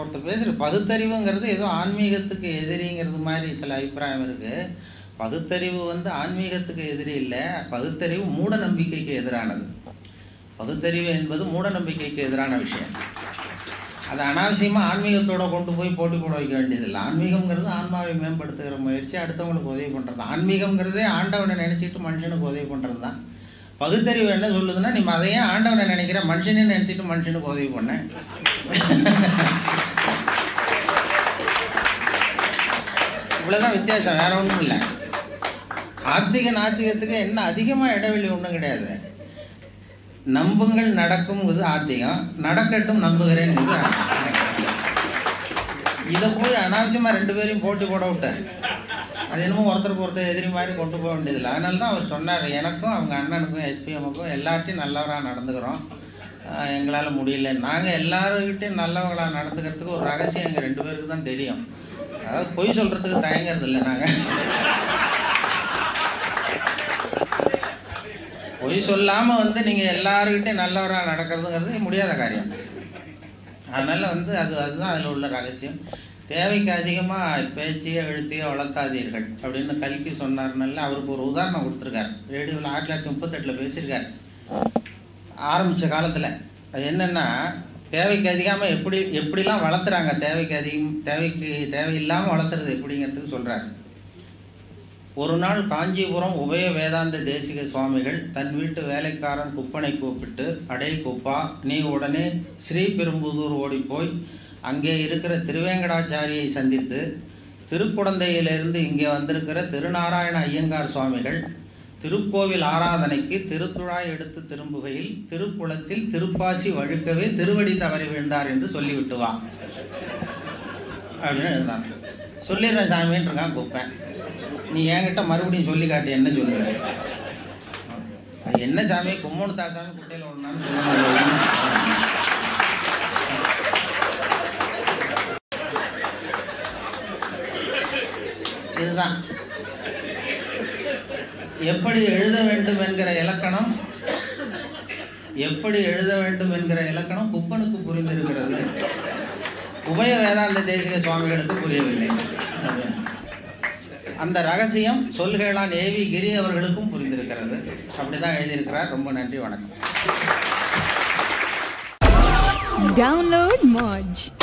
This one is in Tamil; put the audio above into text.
ஒருத்தர் பேசுகிற பகுத்தறிவுங்கிறது ஏதோ ஆன்மீகத்துக்கு எதிரிங்கிறது மாதிரி சில அபிப்பிராயம் இருக்குது பகுத்தறிவு வந்து ஆன்மீகத்துக்கு எதிரி இல்லை பகுத்தறிவு மூட நம்பிக்கைக்கு எதிரானது பகுத்தறிவு என்பது மூட நம்பிக்கைக்கு எதிரான விஷயம் அது அனாவசியமாக ஆன்மீகத்தோட கொண்டு போய் போட்டி போட வைக்க வேண்டியதில்லை ஆன்மீகம்ங்கிறது ஆன்மாவை மேம்படுத்துகிற முயற்சி அடுத்தவங்களுக்கு உதவி பண்ணுறது ஆன்மீகம்ங்கிறதே ஆண்டவனை நினச்சிட்டு மனுஷனுக்கு உதவி பண்ணுறது தான் பகுத்தறிவு என்ன சொல்லுதுன்னா நீ அதையே ஆண்டவனை நினைக்கிற மனுஷனே நினச்சிட்டு மனுஷனுக்கு உதவி பண்ண இவ்வளோதான் வித்தியாசம் வேற ஒன்றும் இல்லை ஆத்திக நாத்திகத்துக்கு என்ன அதிகமாக இடைவெளி ஒன்றும் கிடையாது நம்புங்கள் நடக்கும்ங்கிறது ஆத்திகம் நடக்கட்டும் நம்புகிறேன்னு இதை போய் அனாவசியமாக ரெண்டு பேரையும் போட்டி போட விட்டேன் அது என்னமோ ஒருத்தருக்கு ஒருத்தர் எதிரி மாதிரி கொண்டு போக வேண்டியதில்லை அதனால தான் அவர் சொன்னார் எனக்கும் அவங்க அண்ணனுக்கும் எஸ்பிஎம்முக்கும் எல்லாத்தையும் நல்லவராக நடந்துக்கிறோம் எங்களால் முடியல நாங்கள் எல்லாருக்கிட்டையும் நல்லவங்களாக நடந்துக்கிறதுக்கு ஒரு ரகசியம் எங்கள் ரெண்டு பேருக்கு தான் தெரியும் அதாவது பொய் சொல்கிறதுக்கு தயங்கிறது இல்லை நாங்கள் பொய் சொல்லாமல் வந்து நீங்கள் எல்லாருக்கிட்டையும் நல்லவராக நடக்கிறதுங்கிறது முடியாத காரியம் அதனால் வந்து அது அதுதான் அதில் உள்ள ரகசியம் தேவைக்கு அதிகமாக பேச்சியோ எழுத்தையோ வளர்த்தாதீர்கள் அப்படின்னு கல்கி சொன்னார்னால அவருக்கு ஒரு உதாரணம் கொடுத்துருக்காரு ரேடியோவில் ஆயிரத்தி தொள்ளாயிரத்தி முப்பத்தெட்டில் பேசியிருக்காரு ஆரம்பித்த காலத்தில் அது என்னென்னா தேவைக்கு அதிகமாக எப்படி எப்படிலாம் வளர்த்துறாங்க தேவைக்கு அதிகம் தேவைக்கு தேவையில்லாமல் வளர்த்துறது எப்படிங்கிறதுக்கு சொல்கிறார் ஒரு நாள் காஞ்சிபுரம் உபய வேதாந்த தேசிக சுவாமிகள் தன் வீட்டு வேலைக்காரன் குப்பனை கூப்பிட்டு அடே குப்பா நீ உடனே ஸ்ரீபெரும்புதூர் ஓடி போய் அங்கே இருக்கிற திருவேங்கடாச்சாரியை சந்தித்து திருக்குடந்தையிலிருந்து இங்கே வந்திருக்கிற திருநாராயண ஐயங்கார் சுவாமிகள் திருக்கோவில் ஆராதனைக்கு திருத்துழாய் எடுத்து திரும்புகையில் திருக்குளத்தில் திருப்பாசி வழுக்கவே திருவடி தவறி விழுந்தார் என்று சொல்லிவிட்டு வா அப்படின்னு எழுதுனான் சொல்லிடுறேன் சாமின்னு இருக்கான் கூப்பேன் நீ என்கிட்ட மறுபடியும் சொல்லி காட்டு என்ன சொல்லுவேன் அது என்ன சாமி கும்மனு தாசாமி குட்டையில் ஒன்றான்னு இதுதான் எப்படி எழுத வேண்டும் என்கிற இலக்கணம் எப்படி எழுத வேண்டும் என்கிற இலக்கணம் குப்பனுக்கு புரிந்திருக்கிறது உபய வேதாந்த தேசிக சுவாமிகளுக்கு புரியவில்லை அந்த ரகசியம் சொல்களான் ஏவி கிரி அவர்களுக்கும் புரிந்திருக்கிறது அப்படிதான் எழுதியிருக்கிறார் ரொம்ப நன்றி வணக்கம் Download Moj.